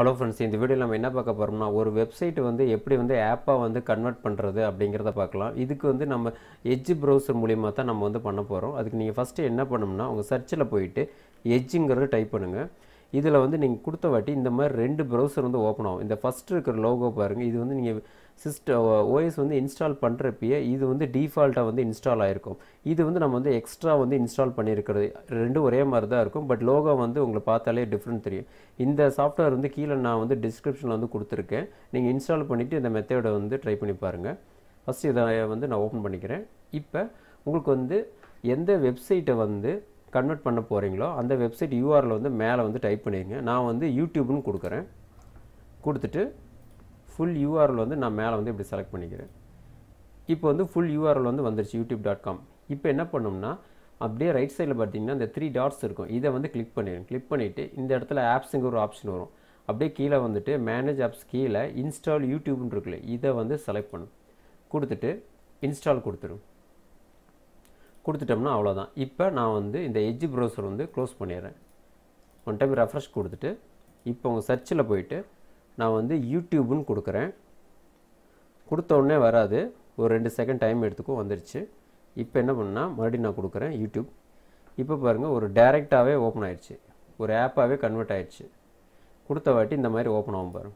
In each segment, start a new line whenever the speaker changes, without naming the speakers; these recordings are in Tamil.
ஹலோ ஃப்ரெண்ட்ஸ் இந்த வீடியோவில் நம்ம என்ன பார்க்க போகிறோம்னா ஒரு வெப்சைட் வந்து எப்படி வந்து ஆப்பாக வந்து கன்வெர்ட் பண்ணுறது அப்படிங்கிறத பார்க்கலாம் இதுக்கு வந்து நம்ம எட்ஜ் ப்ரௌசர் மூலிமா தான் நம்ம வந்து பண்ண போகிறோம் அதுக்கு நீங்கள் ஃபஸ்ட்டு என்ன பண்ணணும்னா உங்கள் சர்ச்சில் போயிட்டு எட்ஜுங்கிறது டைப் பண்ணுங்கள் இதில் வந்து நீங்கள் கொடுத்த வாட்டி இந்த மாதிரி ரெண்டு ப்ரௌசர் வந்து ஓப்பன் ஆகும் இந்த ஃபஸ்ட்டு இருக்கிற லோகோ பாருங்கள் இது வந்து நீங்கள் சிஸ்டம் ஓஎஸ் வந்து இன்ஸ்டால் பண்ணுறப்பயே இது வந்து டிஃபால்ட்டாக வந்து இன்ஸ்டால் ஆகிருக்கும் இது வந்து நம்ம வந்து எக்ஸ்ட்ரா வந்து இன்ஸ்டால் பண்ணியிருக்கிறது ரெண்டும் ஒரே மாதிரி தான் இருக்கும் பட் லோகோ வந்து உங்களை பார்த்தாலே டிஃப்ரெண்ட் தெரியும் இந்த சாஃப்ட்வேர் வந்து கீழே நான் வந்து டிஸ்கிரிப்ஷனில் வந்து கொடுத்துருக்கேன் நீங்கள் இன்ஸ்டால் பண்ணிவிட்டு இந்த மெத்தடை வந்து ட்ரை பண்ணி பாருங்கள் ஃபஸ்ட்டு இதை வந்து நான் ஓப்பன் பண்ணிக்கிறேன் இப்போ உங்களுக்கு வந்து எந்த வெப்சைட்டை வந்து கன்வெர்ட் பண்ண போகிறீங்களோ அந்த வெப்சைட் யூஆரில் வந்து மேலே வந்து டைப் பண்ணிடுங்க நான் வந்து யூடியூப்னு கொடுக்குறேன் கொடுத்துட்டு ஃபுல் யூஆர்எல் வந்து நான் மேலே வந்து இப்படி செலக்ட் பண்ணிக்கிறேன் இப்போ வந்து ஃபுல் யூஆர்எல் வந்து வந்துருச்சு யூடியூப் டாட் காம் இப்போ என்ன பண்ணோம்னா அப்படியே ரைட் சைடில் பார்த்தீங்கன்னா இந்த த்ரீ டாட்ஸ் இருக்கும் இதை வந்து கிளிக் பண்ணிடுங்க கிளிக் பண்ணிவிட்டு இந்த இடத்துல ஆப்ஸுங்கிற ஒரு ஆப்ஷன் வரும் அப்படியே கீழே வந்துட்டு மேனேஜ் ஆப்ஸ் கீழே இன்ஸ்டால் யூடியூப்னு இருக்குல்ல இதை வந்து செலக்ட் பண்ணும் கொடுத்துட்டு இன்ஸ்டால் கொடுத்துரும் கொடுத்துட்டோம்னா அவ்வளோதான் இப்போ நான் வந்து இந்த எட்ஜ் ப்ரௌசர் வந்து க்ளோஸ் பண்ணிடுறேன் ஒன் டைம் ரெஃப்ரெஷ் கொடுத்துட்டு இப்போ உங்கள் சர்ச்சில் போயிட்டு நான் வந்து யூடியூப்னு கொடுக்குறேன் கொடுத்த உடனே வராது ஒரு ரெண்டு செகண்ட் டைம் எடுத்துக்கும் வந்துருச்சு இப்போ என்ன பண்ணால் மறுபடியும் நான் கொடுக்குறேன் யூடியூப் இப்போ பாருங்கள் ஒரு டைரெக்டாகவே ஓப்பன் ஆயிடுச்சு ஒரு ஆப்பாகவே கன்வெர்ட் ஆயிடுச்சு கொடுத்த வாட்டி இந்த மாதிரி ஓப்பன் ஆகும் பாருங்க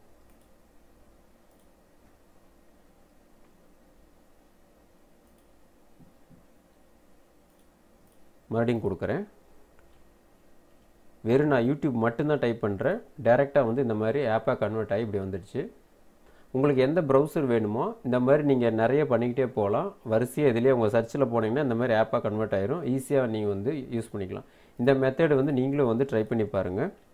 மறுபடியும் கொடுக்குறேன் வெறும் நான் யூடியூப் மட்டும்தான் டைப் பண்ணுறேன் டேரெக்டாக வந்து இந்த மாதிரி ஆப்பாக கன்வெர்ட் ஆகி இப்படி வந்துடுச்சு உங்களுக்கு எந்த ப்ரௌசர் வேணுமோ இந்த மாதிரி நீங்கள் நிறைய பண்ணிக்கிட்டே போகலாம் வரிசையாக இதுலேயே உங்கள் சர்ச்சில் போனீங்கன்னா இந்த மாதிரி ஆப்பாக கன்வெர்ட் ஆயிரும் ஈஸியாக நீங்கள் வந்து யூஸ் பண்ணிக்கலாம் இந்த மெத்தட் வந்து நீங்களும் வந்து ட்ரை பண்ணி பாருங்கள்